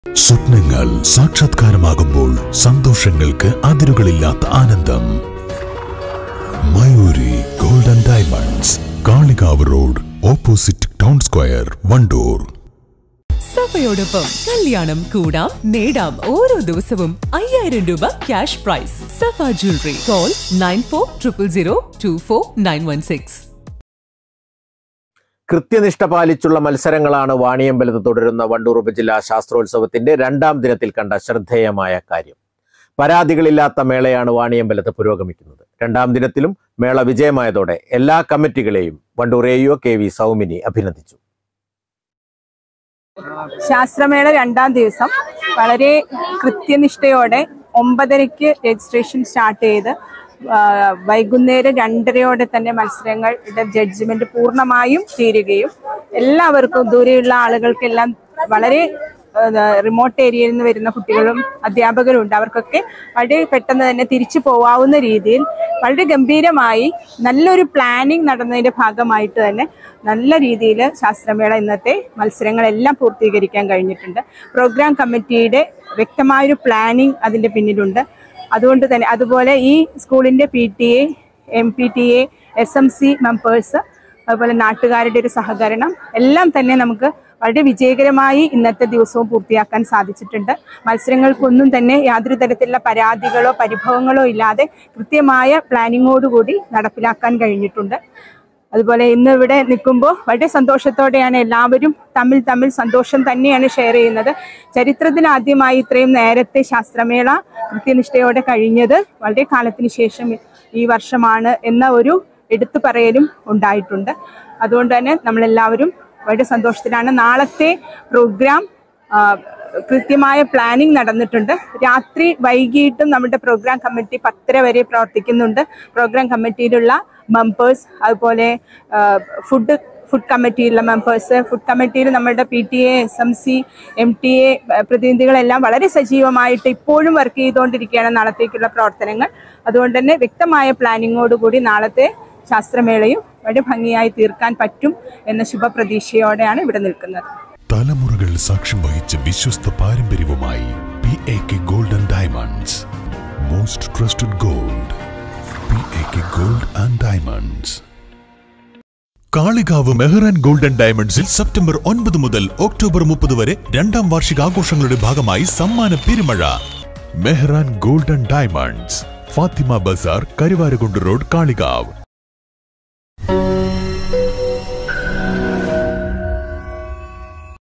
സ്വപ്നങ്ങൾ സാക്ഷാത്കാരമാകുമ്പോൾ സന്തോഷങ്ങൾക്ക് അതിരുകളില്ലാത്ത ആനന്ദം Mayuri golden diamonds Kalikavu road opposite town square Wandoor സഫയോടൊപ്പം കല്യാണം കൂടാം നേടാം ഓരോ ദിവസവും അയ്യായിരം രൂപ cash prize Safa jewellery call nine four triple zero two four nine one six കൃത്യനിഷ്ഠ പാലിച്ചുള്ള മത്സരങ്ങളാണ് വാണിയമ്പലത്ത് തുടരുന്ന വണ്ടൂർ ഉപജില്ലാ ശാസ്ത്രോത്സവത്തിന്റെ രണ്ടാം ദിനത്തിൽ കണ്ട ശ്രദ്ധേയമായ കാര്യം പരാതികളില്ലാത്ത മേളയാണ് വാണിയമ്പലത്ത് പുരോഗമിക്കുന്നത് രണ്ടാം ദിനത്തിലും മേള വിജയമായതോടെ എല്ലാ കമ്മിറ്റികളെയും Wandoor A U K V Saumini അഭിനന്ദിച്ചു ശാസ്ത്രമേള രണ്ടാം ദിവസം വളരെ കൃത്യനിഷ്ഠയോടെ ഒമ്പതരയ്ക്ക് രജിസ്ട്രേഷൻ സ്റ്റാർട്ട് ചെയ്ത് ആ, വൈകുന്നേരം രണ്ടരയോടെ തന്നെ മത്സരങ്ങളുടെ ജഡ്ജ്മെന്റ് പൂർണ്ണമായും തീരുകയും എല്ലാവർക്കും ദൂരെയുള്ള ആളുകൾക്കെല്ലാം വളരെ റിമോട്ട് ഏരിയയിൽ നിന്ന് വരുന്ന കുട്ടികളും അധ്യാപകരും ഉണ്ട് അവർക്കൊക്കെ വളരെ പെട്ടെന്ന് തന്നെ തിരിച്ചു പോവാവുന്ന രീതിയിൽ വളരെ ഗംഭീരമായി നല്ലൊരു പ്ലാനിങ് നടന്നതിന്റെ ഭാഗമായിട്ട് തന്നെ നല്ല രീതിയിൽ ശാസ്ത്രമേള ഇന്നത്തെ മത്സരങ്ങളെല്ലാം പൂർത്തീകരിക്കാൻ കഴിഞ്ഞിട്ടുണ്ട് പ്രോഗ്രാം കമ്മിറ്റിയുടെ വ്യക്തമായൊരു പ്ലാനിങ് അതിന്റെ പിന്നിലുണ്ട് അതുകൊണ്ട് തന്നെ അതുപോലെ ഈ സ്കൂളിന്റെ P T A M P T A S M C members അതുപോലെ നാട്ടുകാരുടെ ഒരു സഹകരണം എല്ലാം തന്നെ നമുക്ക് വളരെ വിജയകരമായി ഇന്നത്തെ ദിവസവും പൂർത്തിയാക്കാൻ സാധിച്ചിട്ടുണ്ട് മത്സരങ്ങൾക്കൊന്നും തന്നെ യാതൊരു തരത്തിലുള്ള പരാതികളോ പരിഭവങ്ങളോ ഇല്ലാതെ കൃത്യമായ പ്ലാനിങ്ങോടുകൂടി നടപ്പിലാക്കാൻ കഴിഞ്ഞിട്ടുണ്ട് അതുപോലെ ഇന്ന് ഇവിടെ നിൽക്കുമ്പോൾ വളരെ സന്തോഷത്തോടെയാണ് എല്ലാവരും തമ്മിൽ തമ്മിൽ സന്തോഷം തന്നെയാണ് ഷെയർ ചെയ്യുന്നത് ചരിത്രത്തിൽ ആദ്യമായി ഇത്രയും നേരത്തെ ശാസ്ത്രമേള കൃത്യനിഷ്ഠയോടെ കഴിഞ്ഞത് വളരെ കാലത്തിന് ശേഷം ഈ വർഷമാണ് എന്ന ഒരു എടുത്തു പറയലും ഉണ്ടായിട്ടുണ്ട് അതുകൊണ്ട് തന്നെ നമ്മളെല്ലാവരും വളരെ സന്തോഷത്തിലാണ് നാളത്തെ പ്രോഗ്രാം ആ, കൃത്യമായ പ്ലാനിങ് നടന്നിട്ടുണ്ട് രാത്രി വൈകിട്ടും നമ്മുടെ പ്രോഗ്രാം കമ്മിറ്റി പത്തര വരെ പ്രവർത്തിക്കുന്നുണ്ട് പ്രോഗ്രാം കമ്മിറ്റിയിലുള്ള മെമ്പേഴ്സ് അതുപോലെ ഫുഡ് ഫുഡ് കമ്മിറ്റിയിലുള്ള മെമ്പേഴ്സ് ഫുഡ് കമ്മിറ്റിയിൽ നമ്മുടെ P T A S M C M T A പ്രതിനിധികളെല്ലാം വളരെ സജീവമായിട്ട് ഇപ്പോഴും വർക്ക് ചെയ്തുകൊണ്ടിരിക്കുകയാണ് നാളത്തേക്കുള്ള പ്രവർത്തനങ്ങൾ അതുകൊണ്ട് തന്നെ വ്യക്തമായ പ്ലാനിങ്ങോടുകൂടി നാളത്തെ ശാസ്ത്രമേളയും വളരെ ഭംഗിയായി തീർക്കാൻ പറ്റും എന്ന ശുഭപ്രതീക്ഷയോടെയാണ് ഇവിടെ നിൽക്കുന്നത് തലമുറകൾ സാക്ഷ്യം വഹിച്ച വിശ്വസ്ത പാരമ്പര്യവുമായി P A K golden diamonds most trusted gold P A K gold and diamonds Kalikavu Mehran golden ഡയമണ്ട്സിൽ സെപ്റ്റംബർ ഒൻപത് മുതൽ ഒക്ടോബർ മുപ്പത് വരെ രണ്ടാം വാർഷികാഘോഷങ്ങളുടെ ഭാഗമായി സമ്മാന പെരുമഴ Mehran golden diamonds Fathima Bazar Karuvarakundu road Kalikavu